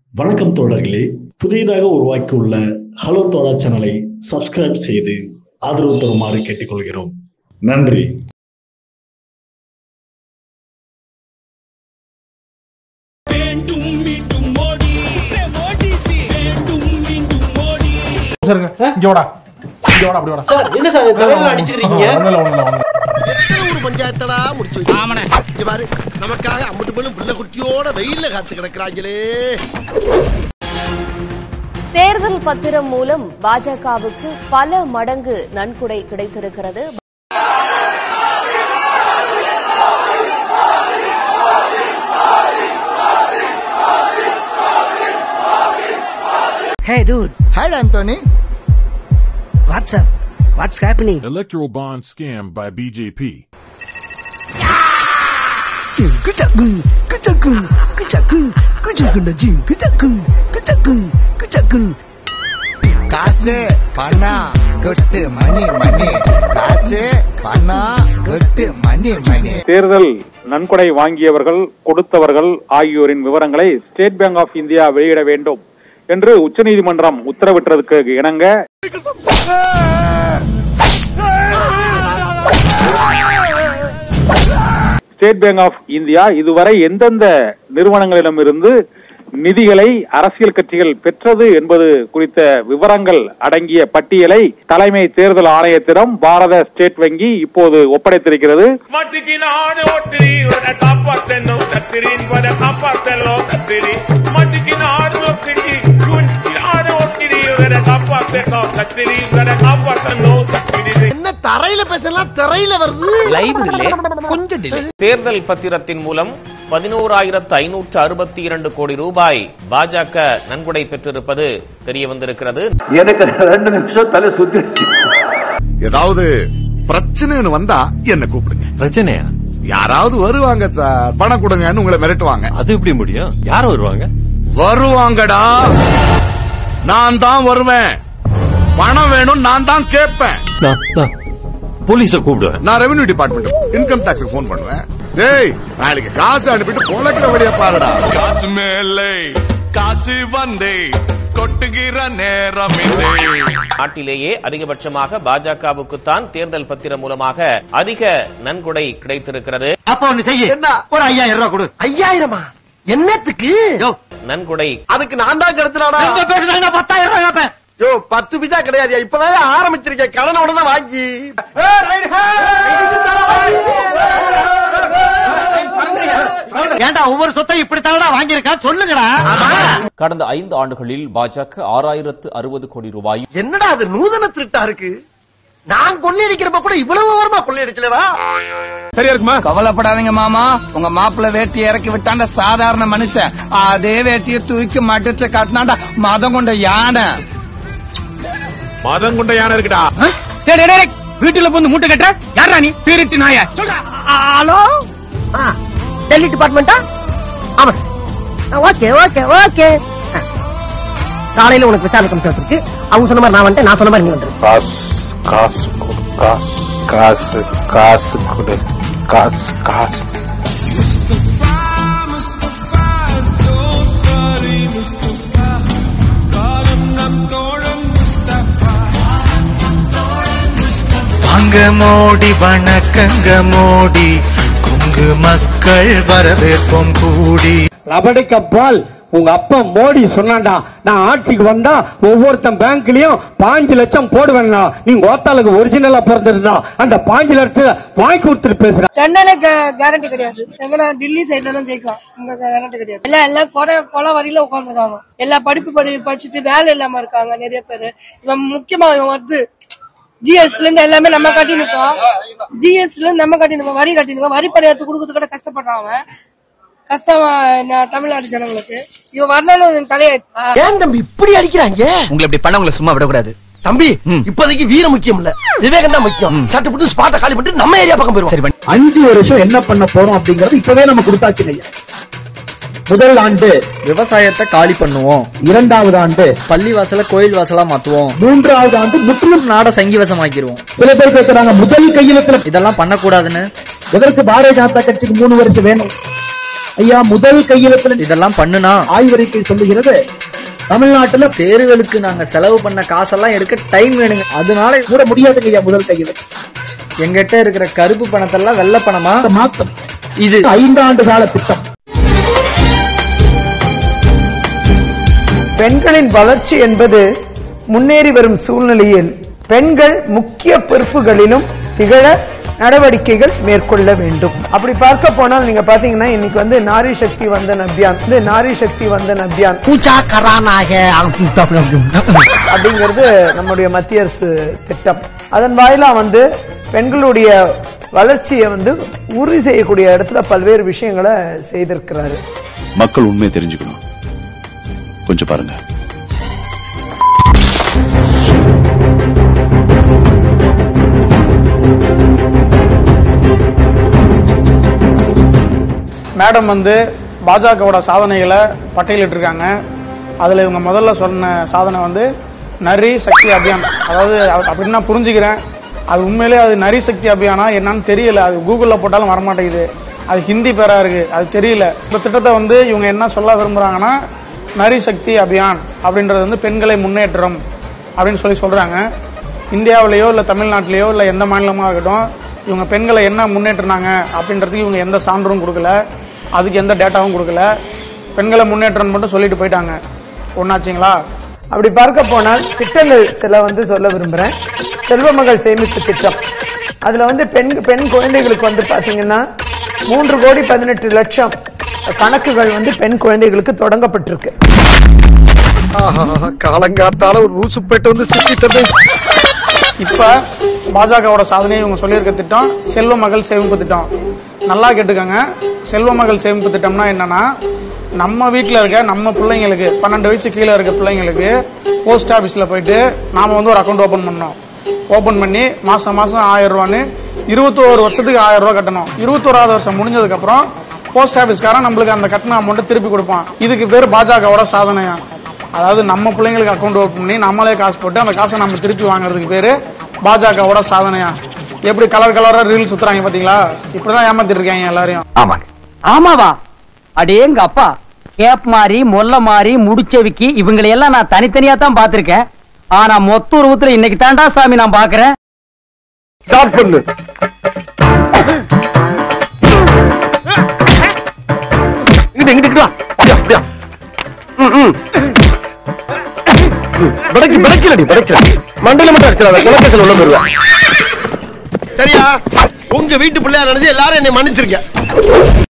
வணக்கம் தோழர்களே புதியதாக உருவாக்கியுள்ள ஹலோ தோழா சேனலை சப்ஸ்கிரைப் செய்து ஆதரவு தருமாறு கேட்டுக்கொள்கிறோம் நன்றி வேண்டும் மீண்டும் மோடி வேண்டும் மீண்டும் மோடி சரிங்க இங்க வாடா இங்க வாடா அப்படி வாடா சார் என்ன சார் தலையில அடிச்சுக்கிறீங்க ஒண்ணுல ஒண்ணுல ஒண்ணுல எத்தனை ஒரு பஞ்சாயத்தடா முடிச்சு வச்சு இங்க பாரு நமக்காக அம்பட்டு பெண்ணும் பிள்ளை குட்டியோட வெயில்ல காத்து கிடக்குறாங்களே தேர்தல் பத்திரம் மூலம் பாஜகவுக்கு பல மடங்கு நன்கொடை கிடைத்திருக்கிறது Hey dude. Hi Anthony. What's up? What's happening? Electoral bond scam by BJP. Kucaku, kucaku, kucaku, kucaku najim, kucaku, kucaku, kucaku. காசு பணம் கொட்டு மணி மணி காசு பணம் கொட்டு மணி மணி தேர்தல் நன்கொடை வாங்கியவர்கள் கொடுத்தவர்கள் ஆகியோரின் விவரங்களை ஸ்டேட் பேங்க் ஆஃப் இந்தியா வெளியிட வேண்டும் என்று உச்சநீதிமன்றம் உத்தரவிட்டதற்கு இணங்க ஸ்டேட் பேங்க் ஆஃப் இந்தியா இதுவரை எந்தெந்த நிறுவனங்களிடமிருந்து நிதிகளை அரசியல் கட்சிகள் பெற்றது என்பது குறித்த விவரங்கள் அடங்கிய பட்டியலை தலைமை தேர்தல் ஆணையத்திடம் பாரத ஸ்டேட் வங்கி இப்போது ஒப்படைத்திருக்கிறது மட்டிக்கு நாடு ஒட்டிரி ஒரு காப்பாத்தனோ கத்திரி வர காப்பாத்தனோ கத்திரி மட்டிக்கு நாடு ஒட்டிரி நாடு ஒட்டிரி ஒரு காப்பாத்தனோ கத்திரி வர காப்பாத்தனோ கத்திரி என்ன தரையில பேசலாம் திரையில வருது தேர்தல் பத்திரத்தின் மூலம் பதினோராயிரத்து ஐநூற்று அறுபத்தி இரண்டு கோடி ரூபாய் பாஜக நன்கொடை பெற்றிருப்பது தெரிய வந்திருக்கிறது எனக்கு ரெண்டு நிமிஷம் தலை சுத்திடுச்சு ஏதாவது பிரச்சனைன்னு வந்தா என்ன கூப்பிடுங்க பிரச்சனையா யாராவது வருவாங்க சார் பணம் கொடுங்கன்னு உங்களை மிரட்டுவாங்க அது எப்படி முடியும் யார் வருவாங்க வருவாங்கடா நான் தான் வருவேன் பணம் வேணும் நான் தான் கேட்பேன் போலீஸ கூப்பிடுவேன் நான் revenue department income tax phone பண்ணுவேன் டேய் நாளைக்கு காசு அனுப்பிட்டு பொழக்கிற வழியா பாருடா காசு மேலே காசு வந்தே கொட்டுகிற நேரம் நாட்டிலேயே அதிகபட்சமாக பாஜகவுக்குத்தான் தேர்தல் பத்திரம் மூலமாக அதிக நன்கொடை கிடைத்திருக்கிறது அப்ப ஒண்ணு செய்ய என்ன? ஒரு ஐயாயிரம் ரூபாய் கொடு ஐயாயிரமா என்னத்துக்கு நன்கொடை அதுக்கு நான் தான் கெடுத்துறாடா எங்க பேசுறாங்க பத்தாயிரம் ரூபாய் கேப்பேன் யோ பத்து பைசா கிடையாது இப்பதான் ஆரம்பிச்சிருக்கேன் கடனை உடனே வாங்கி ஏன்டா ஒவ்வொரு சொத்தையும் இப்படித்தானடா வாங்கியிருக்கா சொல்லுங்கடா கடந்த ஐந்து ஆண்டுகளில் பாஜக ஆறாயிரத்து அறுபது கோடி ரூபாய் என்னடா அது நூதன திருட்டா இருக்கு நான் கொள்ளையடிக்கிறப்ப கூட இவ்வளவு விவரமா கொள்ளையடிக்கலடா கவலைப்படாதீங்க மாமா உங்க மாப்பிள்ள வேட்டி இறக்கி விட்டாண்ட சாதாரண மனுஷன் அதே வேட்டியை தூக்கி மடிச்சு கட்டினாண்டா மதம் கொண்ட யானை மதம் கொண்ட யானை இருக்குடா வீட்டுல வந்து மூட்டை கட்டுற யாரா நீ திருட்டு நாய ஹலோ டெல்லி டிபார்ட்மெண்டா ஆமா ஓகே ஓகே ஓகே காலையில உனக்கு விசாரணை கமிஷன் இருக்கு அவங்க சொன்ன மாதிரி நான் வந்துட்டேன் நான் சொன்ன மாதிரி நீ வந்துரு காசு காசு காசு காசு கொடு காசு காசு வாங்க மோடி வணக்கங்க மோடி குங்கு மக்கள் வரவேற்போம் கூடி லபடிக்கப்பால் உங்க அப்பா மோடி சொன்னாண்டா நான் ஆட்சிக்கு வந்தா ஒவ்வொருத்தன் பேங்க்லயும் பாஞ்சு லட்சம் போடுவேன்னா நீங்க ஓத்தாளுக்கு ஒரிஜினலா பிறந்திருந்தா அந்த பாஞ்சு லட்சம் வாங்கி கொடுத்துட்டு பேசுறேன் சென்னையில கேரண்டி கிடையாது எங்கன்னா டெல்லி சைட்ல தான் ஜெயிக்கலாம் இங்க கேரண்டி கிடையாது எல்லாம் எல்லாம் கொலை கொலை வரியில உட்காந்துருக்காங்க எல்லா படிப்பு படி படிச்சுட்டு வேலை இல்லாம இருக்காங்க நிறைய பேரு இவன் முக்கியமா இவன் வந்து ஜிஎஸ்ல இருந்து எல்லாமே நம்ம கட்டினுக்கோம் ஜிஎஸ்ல இருந்து நம்ம கட்டினுக்கோம் வரி கட்டினுக்கோம் வரி பரியாத்து கொடுக்கறது கூட கஷ்டப்படுறான் அவன் கஷ்டம் ந- தமிழ்நாட்டு ஜனங்களுக்கு இவன் வரணும்னு தலையாயிட்டு ஏன் தம்பி இப்படி அடிக்கிறாங்க உங்களை இப்படி பண்ணவங்களை சும்மா விடக்கூடாது தம்பி இப்போதைக்கு வீரம் முக்கியம் இல்ல விவேகம் தான் முக்கியம் சட்டு புட்டு ஸ்பாட்டை காலி பண்ணிட்டு நம்ம ஏரியா பக்கம் போயிருவோம் சரி அஞ்சு வருஷம் என்ன பண்ண போறோம் அப்படிங்கறது இப்பவே நம்ம கொடுத்தாச்சு ஐயா முதல் ஆண்டு விவசாயத்தை காலி பண்ணுவோம் இரண்டாவது ஆண்டு பள்ளி வாசல கோயில் வாசலா மாத்துவோம் மூன்றாவது ஆண்டு முற்றிலும் நாட சங்கிவசமாக்கிடுவோம் சில பேர் கேட்கிறாங்க முதல் கையெழுத்துல இதெல்லாம் பண்ணக்கூடாதுன்னு எதற்கு பாரதிய ஜனதா கட்சிக்கு மூணு வருஷம் வேணும் ஐயா முதல் கையெழுத்துல இதெல்லாம் பண்ணுனா ஆய்வறிக்கை சொல்லுகிறது தமிழ்நாட்டுல தேர்தலுக்கு நாங்க செலவு பண்ண காசெல்லாம் எடுக்க டைம் வேணுங்க அதனால கூட முடியாதுங்க ஐயா முதல் கையெழுத்து எங்கிட்ட இருக்கிற கருப்பு பணத்தெல்லாம் வெள்ளை பணமா மாத்தம் இது ஐந்தாண்டு கால திட்டம் பெண்களின் வளர்ச்சி என்பது முன்னேறி வரும் சூழ்நிலையில் பெண்கள் முக்கிய பொறுப்புகளிலும் திகழ நடவடிக்கைகள் மேற்கொள்ள வேண்டும் அப்படி பார்க்க போனால் நீங்க பாத்தீங்கன்னா இன்னைக்கு வந்து நாரி சக்தி வந்தன் அபியான் வந்து நாரி சக்தி வந்தன் அபியான் பூஜா கரானாக அப்படிங்கிறது நம்முடைய மத்திய அரசு திட்டம் அதன் வாயிலா வந்து பெண்களுடைய வளர்ச்சியை வந்து உறுதி செய்யக்கூடிய இடத்துல பல்வேறு விஷயங்களை செய்திருக்கிறாரு மக்கள் உண்மையை தெரிஞ்சுக்கணும் கொஞ்சம் பாருங்க மேடம் வந்து பாஜகவோட சாதனைகளை பட்டியலிட்டிருக்காங்க அதில் இவங்க முதல்ல சொன்ன சாதனை வந்து நரி சக்தி அபியான் அதாவது அ- அப்படின்னு நான் புரிஞ்சுக்கிறேன் அது உண்மையிலே அது நரி சக்தி அபியானா என்னன்னு தெரியல அது கூகுளில் போட்டாலும் வரமாட்டேங்குது அது ஹிந்தி பேரா இருக்கு அது தெரியல இந்த திட்டத்தை வந்து இவங்க என்ன சொல்ல விரும்புறாங்கன்னா நரி சக்தி அபியான் அப்படின்றது வந்து பெண்களை முன்னேற்றம் அப்படின்னு சொல்லி சொல்றாங்க இந்தியாவிலேயோ இல்லை தமிழ்நாட்டிலேயோ இல்லை எந்த மாநிலமாக இருக்கட்டும் இவங்க பெண்களை என்ன முன்னேற்றினாங்க அப்படின்றதுக்கு இவங்க எந்த சான்றும் கொடுக்கல அதுக்கு எந்த டேட்டாவும் கொடுக்கல பெண்களை முன்னேற்றம் மட்டும் சொல்லிட்டு போயிட்டாங்க ஒன்னாச்சுங்களா அப்படி பார்க்க போனால் திட்டங்கள் சில வந்து சொல்ல விரும்புறேன் செல்வ மகள் சேமிப்பு திட்டம் அதுல வந்து பெண் பெண் குழந்தைகளுக்கு வந்து பாத்தீங்கன்னா மூன்று கோடி பதினெட்டு லட்சம் கணக்குகள் வந்து பெண் குழந்தைகளுக்கு தொடங்கப்பட்டிருக்கு காலங்காத்தால ஒரு ரூசு போயிட்டு வந்து சுத்திட்டு இப்ப பாஜகவோட சாதனையை இவங்க சொல்லியிருக்க திட்டம் செல்வ மகள் சேமிப்பு திட்டம் நல்லா கேட்டுக்கோங்க செல்வ மகள் சேமிப்பு திட்டம்னா என்னன்னா நம்ம வீட்டில் இருக்க நம்ம பிள்ளைங்களுக்கு பன்னெண்டு வயசு கீழே இருக்க பிள்ளைங்களுக்கு போஸ்ட் ஆஃபீஸில் போயிட்டு நாம வந்து ஒரு அக்கௌண்ட் ஓப்பன் பண்ணோம் ஓப்பன் பண்ணி மாசம் மாசம் ஆயிரம் ரூபான்னு இருபத்தோரு வருஷத்துக்கு ஆயிரம் ரூபாய் கட்டணும் இருபத்தோராவது வருஷம் முடிஞ்சதுக்கு அப்புறம் போஸ்ட் ஆபீஸ்காரன் நம்மளுக்கு அந்த கட்டண அமௌண்ட் திருப்பி கொடுப்பான் இதுக்கு பேர் பாஜகவோட சாதனையா அதாவது நம்ம பிள்ளைங்களுக்கு அக்கௌண்ட் ஓப்பன் பண்ணி நம்மளே காசு போட்டு அந்த காசை நம்ம திருப்பி வாங்குறதுக்கு பேரு பாஜகவோட சாதனையா எப்படி கலர் கலரா ரீல் சுத்துறாங்க பாத்தீங்களா இப்படிதான் ஏமாத்திட்டு இருக்காங்க எல்லாரையும் ஆமாங்க ஆமாவா அடேங்க அப்பா கேப் மாறி மொல்ல மாறி முடிச்சவிக்கி இவங்களை எல்லாம் நான் தனித்தனியா தான் பாத்திருக்கேன் ஆனா மொத்த உருவத்துல இன்னைக்கு தாண்டா சாமி நான் பாக்குறேன் ஸ்டார்ட் பண்ணு இங்கிட்டு இங்கிட்டு வா அப்படியா அப்படியா ம், ம். பிடைக்கு பிடைக்கலடி பிடைக்கல மண்டல மட்டும் அடிச்சிடாத குலக்கத்தில் உள்ள போயிருவேன் சரியா உங்க வீட்டு பிள்ளையா நினைச்சு எல்லாரும் என்னை மன்னிச்சிருக்க